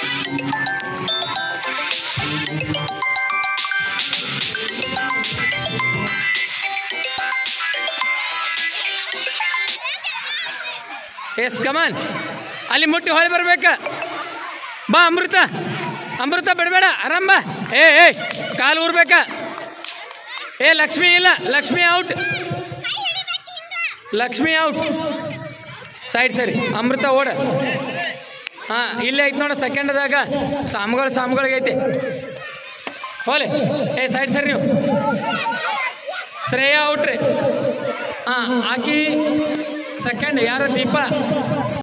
yes come on ಅಲ್ಲಿ ಮುಟ್ಟಿ ಹೊಳೆ ಬರ್ಬೇಕ ಬಾ ಅಮೃತ ಅಮೃತ ಬಿಡಬೇಡ ಆರಾಮ್ ಬಾ ಏ ಏ ಕಾಲು ಊರ್ಬೇಕ ಏ ಲಕ್ಷ್ಮಿ ಇಲ್ಲ Lakshmi out Lakshmi outside ಸರಿ ಅಮೃತ ಓಡ ಹಾಂ ಇಲ್ಲೇ ಐತೆ ನೋಡ ಸೆಕೆಂಡ್ದಾಗ ಸಾಮ್ಗಳು ಸಾಮ್ಗಳಿಗೆ ಐತೆ ಹೋಲೆ ಏ ಸೈಡ್ ಸರಿ ನೀವು ಶ್ರೇಯಾ ಔಟ್ರಿ ಹಾಂ ಆಕಿ ಸೆಕೆಂಡ್ ಯಾರು ದೀಪ